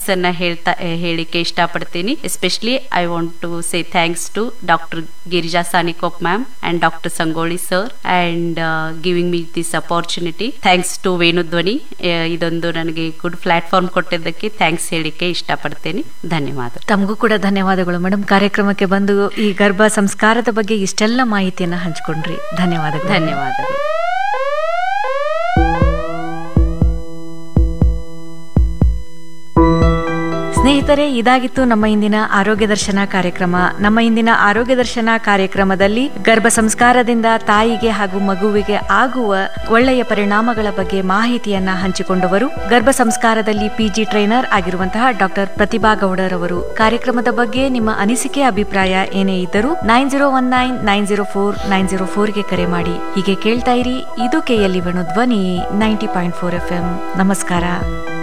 ಅನ್ನ ಹೇಳ್ತಾ ಆ, ಹೇಳಿಕೆ ಇಷ್ಟಪಡ್ತೀನಿ especially I want to say thanks to doctor Girija Sanikop ma'am and doctor Sangoli sir and giving me this opportunity thanks to Venudhwani ಆ, ಇದೊಂದು ನನಗೆ ಗುಡ್ ಪ್ಲಾಟ್ಫಾರ್ಮ್ ಕೊಟ್ಟಿದ್ದಕ್ಕೆ ಥ್ಯಾಂಕ್ಸ್ ಹೇಳಿಕೆ ಇಷ್ಟಪಡ್ತೀನಿ ಧನ್ಯವಾದ ತಮಗೂ ಕೂಡ ಧನ್ಯವಾದಗಳು ಮೇಡಮ್ ಕಾರ್ಯಕ್ರಮಕ್ಕೆ ಬಂದು ಈ ಗರ್ಭ ಸಂಸ್ಕಾರದ ಬಗ್ಗೆ ಇಷ್ಟೆಲ್ಲ ಮಾಹಿತಿಯನ್ನ ಹಂಚಿಕೊಂಡ್ರಿ ಧನ್ಯವಾದಗಳು ಧನ್ಯವಾದಗಳು ಸ್ನೇಹಿತರೆ ಇದಾಗಿತ್ತು ನಮ್ಮ ಇಂದಿನ ಆರೋಗ್ಯ ದರ್ಶನ ಕಾರ್ಯಕ್ರಮ ನಮ್ಮ ಇಂದಿನ ಆರೋಗ್ಯ ದರ್ಶನ ಕಾರ್ಯಕ್ರಮದಲ್ಲಿ ಗರ್ಭ ಸಂಸ್ಕಾರದಿಂದ ತಾಯಿಗೆ ಹಾಗೂ ಮಗುವಿಗೆ ಆಗುವ ಒಳ್ಳೆಯ ಪರಿಣಾಮಗಳ ಬಗ್ಗೆ ಮಾಹಿತಿಯನ್ನ ಹಂಚಿಕೊಂಡವರು ಗರ್ಭ ಸಂಸ್ಕಾರದಲ್ಲಿ ಪಿಜಿ ಟ್ರೈನರ್ ಆಗಿರುವಂತಹ ಡಾಕ್ಟರ್ ಪ್ರತಿಭಾ ಗೌಡರ್ ಅವರು ಕಾರ್ಯಕ್ರಮದ ಬಗ್ಗೆ ನಿಮ್ಮ ಅನಿಸಿಕೆ ಅಭಿಪ್ರಾಯ ಏನೇ ಇದ್ದರೂ nine zero one nine nine zero four nine zero ಫೋರ್ಗೆ ಕರೆ ಮಾಡಿ ಹೀಗೆ ಕೇಳ್ತಾ ಇರಿ ಇದು KLE Venu Dhwani ninety point four F M ನಮಸ್ಕಾರ